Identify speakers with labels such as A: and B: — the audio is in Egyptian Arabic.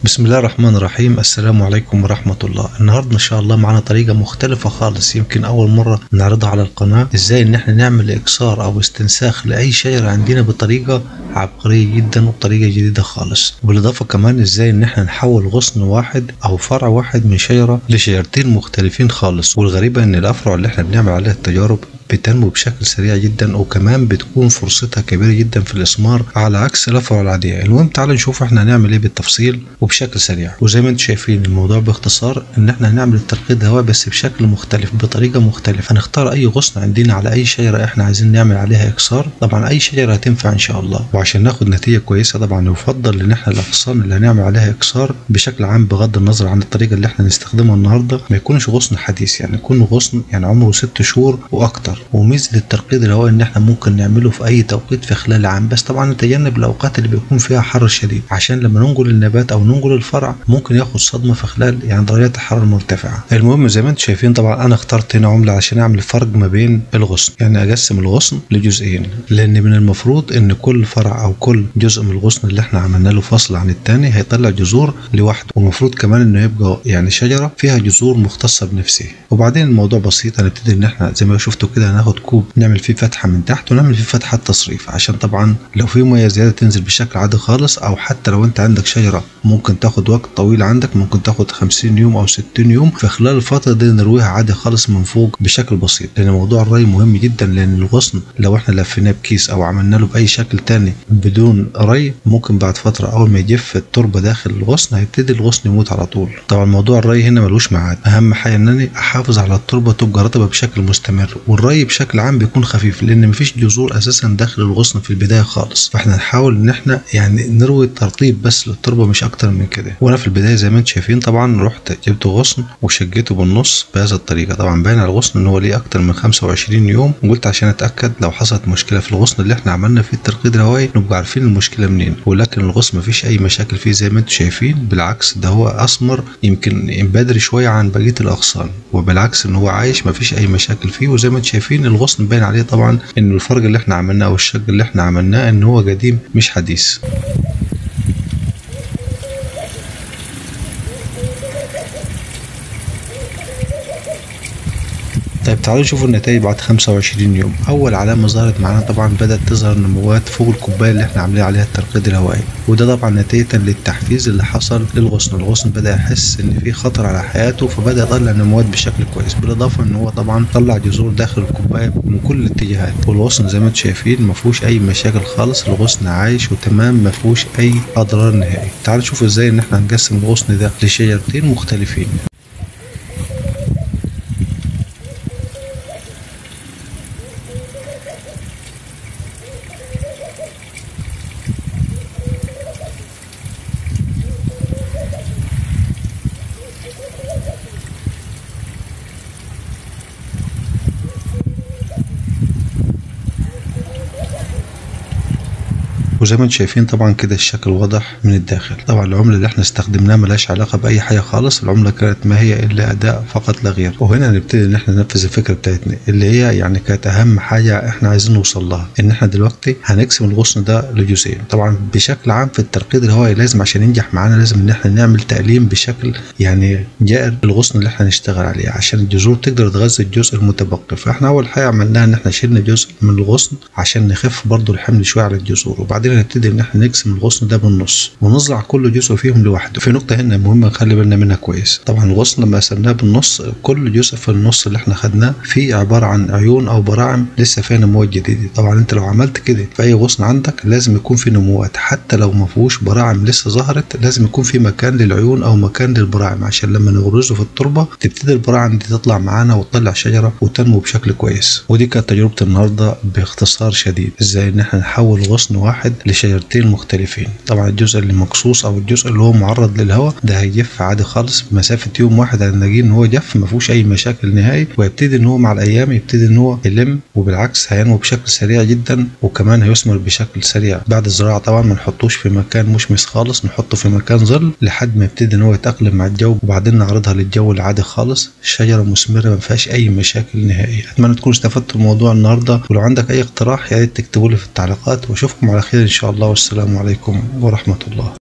A: بسم الله الرحمن الرحيم السلام عليكم ورحمة الله النهاردة إن شاء الله معنا طريقة مختلفة خالص يمكن أول مرة نعرضها على القناة إزاي إن إحنا نعمل إكسار أو استنساخ لأي شجرة عندنا بطريقة عبقرية جدا وبطريقة جديدة خالص بالإضافة كمان إزاي إن إحنا نحول غصن واحد أو فرع واحد من شجرة لشجرتين مختلفين خالص والغريبة إن الأفرع اللي إحنا بنعمل عليها التجارب بتنمو بشكل سريع جدا وكمان بتكون فرصتها كبيرة جدا في الإثمار على عكس الأفرع العادية المهم تعالوا نشوف احنا هنعمل ايه بالتفصيل وبشكل سريع وزي ما انتم شايفين الموضوع باختصار ان احنا هنعمل التلقيط هواء بس بشكل مختلف بطريقة مختلفة هنختار اي غصن عندنا على اي شجرة احنا عايزين نعمل عليها اكسار طبعا اي شجرة هتنفع ان شاء الله وعشان ناخد نتيجة كويسة طبعا يفضل ان احنا الاغصان اللي هنعمل عليها اكسار بشكل عام بغض النظر عن الطريقة اللي احنا نستخدمها النهاردة ما يكونش غصن حديث يعني يكون غصن يعني عمره ست شهور واكتر وميزة التلقيط الهواء ان احنا ممكن نعمله في اي توقيت في خلال العام بس طبعا نتجنب الاوقات اللي بيكون فيها حر شديد عشان لما ننقل النبات او ننقل الفرع ممكن ياخد صدمه في خلال يعني درجات الحراره المرتفعه المهم زي ما انتم شايفين طبعا انا اخترت هنا عمله عشان اعمل فرق ما بين الغصن يعني اقسم الغصن لجزئين لان من المفروض ان كل فرع او كل جزء من الغصن اللي احنا عملنا له فصل عن التاني هيطلع جذور لوحده والمفروض كمان انه يبقى يعني شجره فيها جذور مختصه بنفسها وبعدين الموضوع بسيط هنبتدي ان احنا زي ما شفتوا كده هناخد كوب نعمل فيه فتحه من تحت ونعمل فيه فتحه تصريف عشان طبعا لو في ميه زياده تنزل بشكل عادي خالص او حتى لو انت عندك شجره ممكن تاخد وقت طويل عندك ممكن تاخد 50 يوم او 60 يوم في خلال الفتره دي نرويها عادي خالص من فوق بشكل بسيط لان موضوع الري مهم جدا لان الغصن لو احنا لفيناه بكيس او عملنا له باي شكل تاني بدون ري ممكن بعد فتره اول ما يجف التربه داخل الغصن هيبتدي الغصن يموت على طول طبعا موضوع الري هنا ملوش ميعاد اهم حاجه ان انا احافظ على التربه تبقى رطبه بشكل مستمر والري بشكل عام بيكون خفيف لان مفيش جذور اساسا داخل الغصن في البدايه خالص فاحنا نحاول ان احنا يعني نروي ترطيب بس للتربه مش اكتر من كده وانا في البدايه زي ما انتم شايفين طبعا رحت جبت غصن وشجيته بالنص بهذه الطريقه طبعا باين على الغصن ان هو ليه اكتر من 25 يوم وقلت عشان اتاكد لو حصلت مشكله في الغصن اللي احنا عملنا فيه الترقيد الهوائي نبقى عارفين المشكله منين ولكن الغصن مفيش اي مشاكل فيه زي ما انتم شايفين بالعكس ده هو اسمر يمكن بدري شويه عن بقيه الاغصان وبالعكس ان هو عايش مفيش اي مشاكل فيه وزي ما انتم شايفين الغصن باين عليه طبعا ان الفرق اللي احنا عملناه او الشق اللي احنا عملناه ان هو قديم مش حديث طيب تعالوا نشوف النتائج بعد 25 يوم اول علامه ظهرت معانا طبعا بدات تظهر نموات فوق الكوبايه اللي احنا عاملين عليها الترقيد الهوائي وده طبعا نتيجه للتحفيز اللي حصل للغصن الغصن بدا يحس ان في خطر على حياته فبدا يطلع نموات بشكل كويس بالاضافه ان هو طبعا طلع جذور داخل الكوبايه من كل الاتجاهات والغصن زي ما انتم شايفين ما فيهوش اي مشاكل خالص الغصن عايش وتمام ما فيهوش اي اضرار نهائي تعالوا نشوف ازاي ان احنا هنقسم الغصن ده لشجرتين مختلفين وزي ما انتم شايفين طبعا كده الشكل واضح من الداخل طبعا العمله اللي احنا استخدمناها ملهاش علاقه باي حاجه خالص العمله كانت ما هي الا اداء فقط لا غير وهنا نبتدي ان احنا ننفذ الفكره بتاعتنا اللي هي يعني كانت اهم حاجه احنا عايزين نوصل لها ان احنا دلوقتي هنقسم الغصن ده لجزئين طبعا بشكل عام في الترقيد الهوائي لازم عشان ينجح معانا لازم ان احنا نعمل تأليم بشكل يعني جائر للغصن اللي احنا نشتغل عليه عشان الجذور تقدر تغذي الجزء المتبقي فاحنا اول حاجه عملناها ان احنا شلنا جزء من الغصن عشان نخف برضو الحمل شويه على الجذور وبعدين نبتدي ان احنا نقسم الغصن ده بالنص ونزرع كل جزء فيهم لوحده في نقطه هنا مهمه نخلي بالنا منها كويس طبعا الغصن لما قسمناه بالنص كل جزء في النص اللي احنا خدناه فيه عباره عن عيون او براعم لسه فيها نموات جديده طبعا انت لو عملت كده في اي غصن عندك لازم يكون في نموات حتى لو ما فيهوش براعم لسه ظهرت لازم يكون في مكان للعيون او مكان للبراعم عشان لما نغرزه في التربه تبتدي البراعم دي تطلع معانا وتطلع شجره وتنمو بشكل كويس ودي كانت تجربه النهارده باختصار شديد ازاي ان احنا نحول غصن واحد لشجرتين مختلفين طبعا الجزء اللي مقصوص او الجزء اللي هو معرض للهواء ده هيجف عادي خالص بمسافه يوم واحد هنلاقيه ان هو جف ما فيهوش اي مشاكل نهائي ويبتدي ان هو مع الايام يبتدي ان هو يلم وبالعكس هينمو بشكل سريع جدا وكمان هيثمر بشكل سريع بعد الزراعه طبعا ما نحطوش في مكان مشمس خالص نحطه في مكان ظل لحد ما يبتدي ان هو يتاقلم مع الجو وبعدين نعرضها للجو العادي خالص الشجره مثمره ما فيهاش اي مشاكل نهائيه اتمنى تكونوا استفدتوا الموضوع النهارده ولو عندك اي اقتراح يا ريت تكتبوا لي في التعليقات واشوفكم على خير ان شاء الله والسلام عليكم ورحمه الله